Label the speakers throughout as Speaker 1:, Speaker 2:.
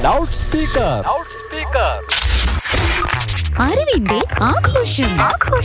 Speaker 1: Loud speaker
Speaker 2: അറിവിന്റെ ആഘോഷം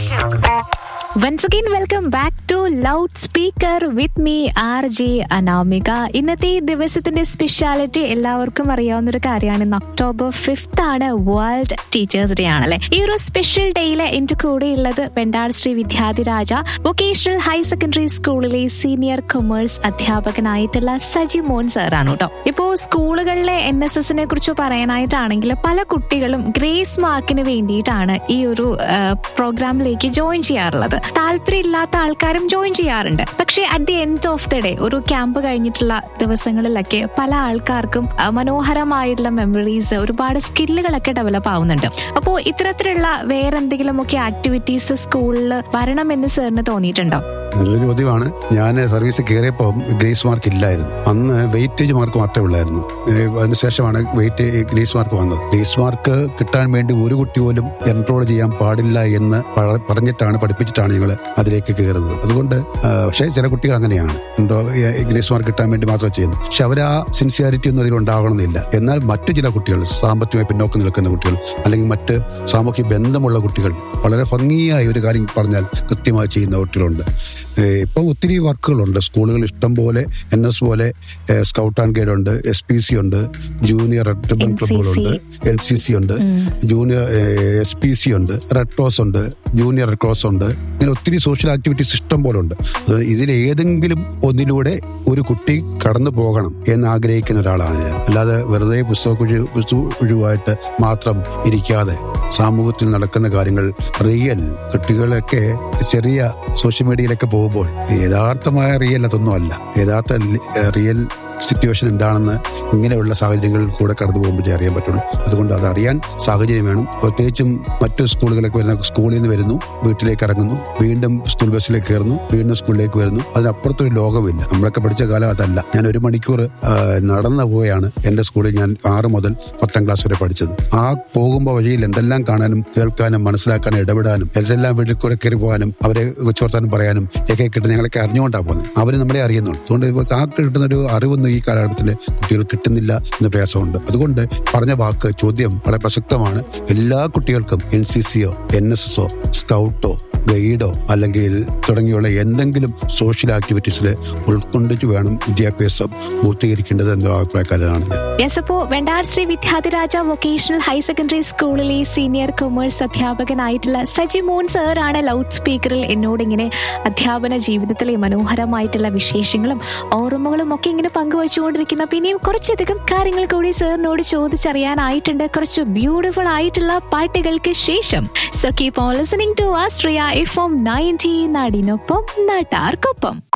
Speaker 3: once again welcome back to loud speaker with me R J Anamika ഇന്നത്തെ ഈ ദിവസത്തിന്റെ സ്പെഷ്യാലിറ്റി എല്ലാവർക്കും അറിയാവുന്ന ഒരു കാര്യമാണ് ഇന്ന് ഒക്ടോബർ ഫിഫ്ത്ത് ആണ് വേൾഡ് ടീച്ചേഴ്സ് ഡേ ആണല്ലേ ഈ ഒരു സ്പെഷ്യൽ ഡേയിൽ എന്റെ കൂടെ ഉള്ളത് Vendad Shri Vidyadhiraja vocational higher secondary സ്കൂളിലെ സീനിയർ കൊമേഴ്സ് അധ്യാപകനായിട്ടുള്ള സജി മോൻ സാറാണ് കേട്ടോ ഇപ്പോ സ്കൂളുകളിലെ എൻ എസ് എസിനെ കുറിച്ച് പറയാനായിട്ടാണെങ്കിൽ പല കുട്ടികളും ഗ്രേസ് മാർക്കിന് വേണ്ടിയിട്ടാണ് ഈ ഒരു പ്രോഗ്രാമിലേക്ക് ജോയിൻ ചെയ്യാറുള്ളത് താല്പര്യമില്ലാത്ത ആൾക്കാരും ജോയിൻ ചെയ്യാറുണ്ട് പക്ഷേ at the end of the day ഒരു ക്യാമ്പ് കഴിഞ്ഞിട്ടുള്ള ദിവസങ്ങളിലൊക്കെ പല ആൾക്കാർക്കും ആ, മനോഹരമായിട്ടുള്ള മെമ്മറീസ് ഒരുപാട് സ്കില്ലുകളൊക്കെ ഡെവലപ്പ് ആവുന്നുണ്ട് അപ്പോൾ ഇത്തരത്തിലുള്ള വേറെന്തെങ്കിലുമൊക്കെ ആക്ടിവിറ്റീസ് സ്കൂളിൽ വരണമെന്ന് സാറിന് തോന്നിയിട്ടുണ്ടോ
Speaker 4: നല്ലൊരു ചോദ്യമാണ് ഞാൻ സർവീസിൽ കയറിയപ്പോൾ ഗ്രേസ് മാർക്ക് ഇല്ലായിരുന്നു അന്ന് വെയിറ്റേജ് മാർക്ക് മാത്രമേ ഉള്ളായിരുന്നു ഏഹ് അതിനുശേഷമാണ് വെയിറ്റ് ഗ്രേസ് മാർക്ക് വന്നത് ഗ്രേസ് മാർക്ക് കിട്ടാൻ വേണ്ടി ഒരു കുട്ടി പോലും എൻറോൾ ചെയ്യാൻ പാടില്ല എന്ന് പ- പറഞ്ഞിട്ടാണ് പഠിപ്പിച്ചിട്ടാണ് ഞങ്ങൾ അതിലേക്ക് കയറുന്നത് അതുകൊണ്ട് ആ, പക്ഷേ ചില കുട്ടികൾ അങ്ങനെയാണ് എൻറോ ഗ്രേസ് മാർക്ക് കിട്ടാൻ വേണ്ടി മാത്രം ചെയ്യുന്നു പക്ഷെ അവർ ആ സിൻസിയാരിറ്റി ഒന്നും അതിലുണ്ടാകണമെന്നില്ല എന്നാൽ മറ്റു ചില കുട്ടികൾ സാമ്പത്തികമായി പിന്നോക്കം നിൽക്കുന്ന കുട്ടികൾ അല്ലെങ്കിൽ മറ്റ് സാമൂഹ്യ ബന്ധമുള്ള കുട്ടികൾ വളരെ ഭംഗിയായ ഒരു കാര്യം പറഞ്ഞാൽ കൃത്യമായി ചെയ്യുന്ന കുട്ടികളുണ്ട് ഏഹ് ഇപ്പം ഒത്തിരി വർക്കുകളുണ്ട് സ്കൂളുകൾ ഇഷ്ടം പോലെ എൻ എസ് പോലെ ഏഹ് സ്കൗട്ട് ആൻഡ് ഗൈഡ് ഉണ്ട് എസ് പി സി ഉണ്ട് ജൂനിയർ റെഡ് റിബൺ
Speaker 3: NCC.
Speaker 4: ക്ലബുകളുണ്ട് എൻ സി സി ഉണ്ട് ജൂനിയർ എസ് പി സി ഉണ്ട് റെഡ് ക്രോസ് ഉണ്ട് ജൂനിയർ റെഡ് ക്രോസ് ഉണ്ട് ഇങ്ങനെ ഒത്തിരി സോഷ്യൽ ആക്ടിവിറ്റീസ് ഇഷ്ടം പോലെ ഉണ്ട് അത് ഇതിൽ ഏതെങ്കിലും ഒന്നിലൂടെ ഒരു കുട്ടി കടന്നു പോകണം എന്ന് ആഗ്രഹിക്കുന്ന ഒരാളാണ് ഞാൻ അല്ലാതെ വെറുതെ പുസ്തക കുഴി പുസ്തകമായിട്ട് മാത്രം ഇരിക്കാതെ സമൂഹത്തിൽ നടക്കുന്ന കാര്യങ്ങൾ റിയൽ കുട്ടികളൊക്കെ ചെറിയ സോഷ്യൽ മീഡിയയിലൊക്കെ പോകുമ്പോൾ യഥാർത്ഥമായ റിയൽ അതൊന്നും അല്ല യഥാർത്ഥ റിയൽ സിറ്റുവേഷൻ എന്താണെന്ന് ഇങ്ങനെയുള്ള സാഹചര്യങ്ങളിൽ കൂടെ കടന്നു പോകുമ്പോഴേ അറിയാൻ പറ്റുള്ളൂ അതുകൊണ്ട് അത് അറിയാൻ സാഹചര്യം വേണം പ്രത്യേകിച്ചും മറ്റു സ്കൂളുകളൊക്കെ വരുന്ന സ്കൂളിൽ നിന്ന് വരുന്നു വീട്ടിലേക്ക് ഇറങ്ങുന്നു വീണ്ടും സ്കൂൾ ബസ്സിലേക്ക് കയറുന്നു വീണ്ടും സ്കൂളിലേക്ക് വരുന്നു അതിനപ്പുറത്തൊരു ലോകമില്ല നമ്മളൊക്കെ പഠിച്ച കാലം അതല്ല ഞാൻ ഒരു മണിക്കൂർ ആ, നടന്നു പോയാണ് എന്റെ സ്കൂളിൽ ഞാൻ ആറ് മുതൽ പത്താം ക്ലാസ് വരെ പഠിച്ചത് ആ പോകുമ്പോൾ വഴിയിൽ എന്തെല്ലാം കാണാനും കേൾക്കാനും മനസ്സിലാക്കാനും ഇടപെടാനും എന്തെല്ലാം വീട്ടിൽ കൂടെ കയറി പോകാനും അവരെ കൊച്ചുവർത്താനും പറയാനും ഒക്കെ കിട്ടുന്ന ഞങ്ങളൊക്കെ അറിഞ്ഞുകൊണ്ടാണ് പോകുന്നത് അവർ നമ്മളെ അറിയുന്നുള്ളൂ അതുകൊണ്ട് ഇപ്പൊ ആ കിട്ടുന്ന ഒരു അറിവൊന്നും ഈ കാലഘട്ടത്തിലെ കുട്ടികൾ കിട്ടുന്നില്ല എന്ന പ്രയാസമുണ്ട് അതുകൊണ്ട് പറഞ്ഞ വാക്ക് ചോദ്യം വളരെ പ്രസക്തമാണ് എല്ലാ കുട്ടികൾക്കും എൻ സി സിയോ എൻ എസ് എസോ സ്കൗട്ടോ ഗൈഡോ അല്ലെങ്കിൽ തുടങ്ങിയുള്ള എന്തെങ്കിലും സോഷ്യൽ ആക്ടിവിറ്റീസിൽ ഉൾക്കൊണ്ടിട്ട് വേണം വിദ്യാഭ്യാസം പൂർത്തീകരിക്കേണ്ടത് എന്ന അഭിപ്രായക്കാരനാണ് ഞാൻ
Speaker 3: യെസ് അപ്പോ Vendad Shri Vidyadhiraja vocational higher secondary സ്കൂളിലെ സീനിയർ കൊമേഴ്സ് അധ്യാപകനായിട്ടുള്ള സജി മോൻ സാറാണ് ലൗഡ് സ്പീക്കറിൽ എന്നോട് ഇങ്ങനെ അധ്യാപന ജീവിതത്തിലെ മനോഹരമായിട്ടുള്ള വിശേഷങ്ങളും ഓർമ്മകളും ഒക്കെ ഇങ്ങനെ പങ്കുവച്ചുകൊണ്ടിരിക്കുന്ന പിന്നെയും കുറച്ചധികം കാര്യങ്ങൾ കൂടി സാറിനോട് ചോദിച്ചറിയാനായിട്ടുണ്ട് കുറച്ച് ബ്യൂട്ടിഫുൾ ആയിട്ടുള്ള പാട്ടുകൾക്ക് ശേഷം so keep on listening to Austria F M ninety നാടിനൊപ്പം നാട്ടാർക്കൊപ്പം